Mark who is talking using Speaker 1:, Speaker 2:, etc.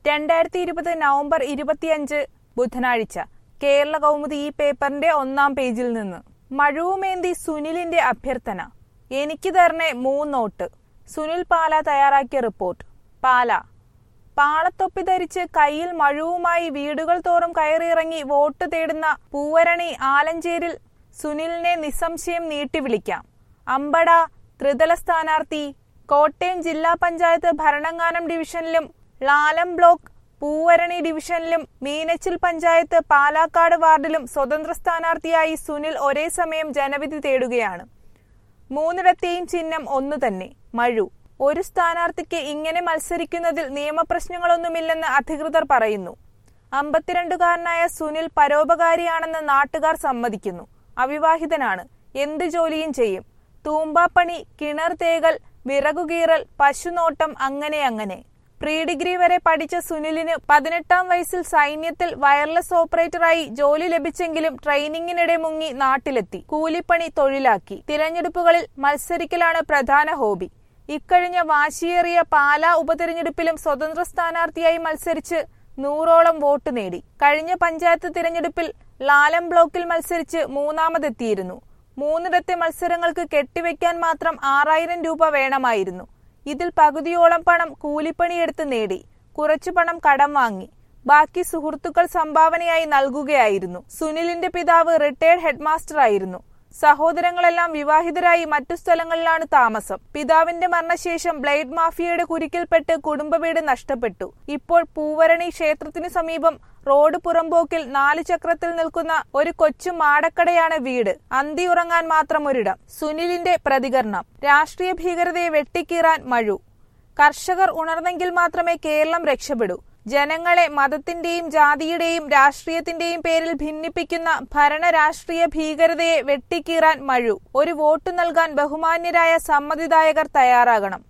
Speaker 1: രണ്ടായിരത്തി ഇരുപത് നവംബർ ഇരുപത്തിയഞ്ച് ബുധനാഴ്ച കേരള കൗമുദി ഈ പേപ്പറിന്റെ ഒന്നാം പേജിൽ നിന്ന് മഴവുമേന്തി സുനിലിന്റെ അഭ്യർത്ഥന എനിക്ക് തരണേ മൂന്നോട്ട് സുനിൽ പാല തയ്യാറാക്കിയ റിപ്പോർട്ട് പാല പാളത്തൊപ്പി ധരിച്ച് കയ്യിൽ മഴുവുമായി വീടുകൾ തോറും കയറിയിറങ്ങി വോട്ട് തേടുന്ന പൂവരണി ആലഞ്ചേരിൽ സുനിലിനെ നിസ്സംശയം നീട്ടിവിളിക്കാം അമ്പട ത്രിതല സ്ഥാനാർത്ഥി കോട്ടയം ജില്ലാ പഞ്ചായത്ത് ഭരണങ്ങാനം ഡിവിഷനിലും ലാലം ബ്ലോക്ക് പൂവരണി ഡിവിഷനിലും മീനച്ചിൽ പഞ്ചായത്ത് പാലാക്കാട് വാർഡിലും സ്വതന്ത്ര സ്ഥാനാർത്ഥിയായി സുനിൽ ഒരേ സമയം ജനവിധി തേടുകയാണ് മൂന്നിടത്തെയും ചിഹ്നം ഒന്നു തന്നെ മഴു ഒരു സ്ഥാനാർത്ഥിക്ക് ഇങ്ങനെ മത്സരിക്കുന്നതിൽ നിയമപ്രശ്നങ്ങളൊന്നുമില്ലെന്ന് അധികൃതർ പറയുന്നു അമ്പത്തിരണ്ടുകാരനായ സുനിൽ പരോപകാരിയാണെന്ന് നാട്ടുകാർ സമ്മതിക്കുന്നു അവിവാഹിതനാണ് എന്ത് ജോലിയും ചെയ്യും തൂമ്പാപ്പണി കിണർ തേകൽ വിറകുകീറൽ പശുനോട്ടം അങ്ങനെ അങ്ങനെ പ്രീ ഡിഗ്രി വരെ പഠിച്ച സുനിലിന് പതിനെട്ടാം വയസ്സിൽ സൈന്യത്തിൽ വയർലെസ് ഓപ്പറേറ്ററായി ജോലി ലഭിച്ചെങ്കിലും ട്രെയിനിങ്ങിനിടെ മുങ്ങി നാട്ടിലെത്തി കൂലിപ്പണി തൊഴിലാക്കി തിരഞ്ഞെടുപ്പുകളിൽ മത്സരിക്കലാണ് പ്രധാന ഹോബി ഇക്കഴിഞ്ഞ വാശിയേറിയ പാലാ ഉപതിരഞ്ഞെടുപ്പിലും സ്വതന്ത്ര സ്ഥാനാർത്ഥിയായി മത്സരിച്ച് നൂറോളം വോട്ട് നേടി കഴിഞ്ഞ പഞ്ചായത്ത് തിരഞ്ഞെടുപ്പിൽ ലാലം ബ്ലോക്കിൽ മത്സരിച്ച് മൂന്നാമതെത്തിയിരുന്നു മൂന്നിടത്തെ മത്സരങ്ങൾക്ക് കെട്ടിവെക്കാൻ മാത്രം ആറായിരം രൂപ വേണമായിരുന്നു ഇതിൽ പകുതിയോളം പണം കൂലിപ്പണിയെടുത്ത് നേടി കുറച്ചു പണം കടം വാങ്ങി ബാക്കി സുഹൃത്തുക്കൾ സംഭാവനയായി നൽകുകയായിരുന്നു സുനിലിന്റെ പിതാവ് റിട്ടയർഡ് ഹെഡ്മാസ്റ്റർ ആയിരുന്നു സഹോദരങ്ങളെല്ലാം വിവാഹിതരായി മറ്റു സ്ഥലങ്ങളിലാണ് താമസം പിതാവിന്റെ മരണശേഷം ബ്ലേഡ് മാഫിയയുടെ കുരുക്കിൽപ്പെട്ട് കുടുംബ വീട് നഷ്ടപ്പെട്ടു ഇപ്പോൾ പൂവരണി ക്ഷേത്രത്തിനു സമീപം റോഡ് പുറമ്പോക്കിൽ നാല് ചക്രത്തിൽ നിൽക്കുന്ന ഒരു കൊച്ചു മാടക്കടയാണ് വീട് അന്തി ഉറങ്ങാൻ മാത്രം ഒരിടം സുനിലിന്റെ പ്രതികരണം രാഷ്ട്രീയ ഭീകരതയെ വെട്ടിക്കീറാൻ മഴു കർഷകർ ഉണർന്നെങ്കിൽ മാത്രമേ കേരളം രക്ഷപ്പെടൂ ജനങ്ങളെ മതത്തിന്റെയും ജാതിയുടെയും രാഷ്ട്രീയത്തിന്റെയും പേരിൽ ഭിന്നിപ്പിക്കുന്ന ഭരണ രാഷ്ട്രീയ ഭീകരതയെ വെട്ടിക്കീറാൻ മഴു ഒരു വോട്ട് നൽകാൻ ബഹുമാന്യരായ സമ്മതിദായകർ തയ്യാറാകണം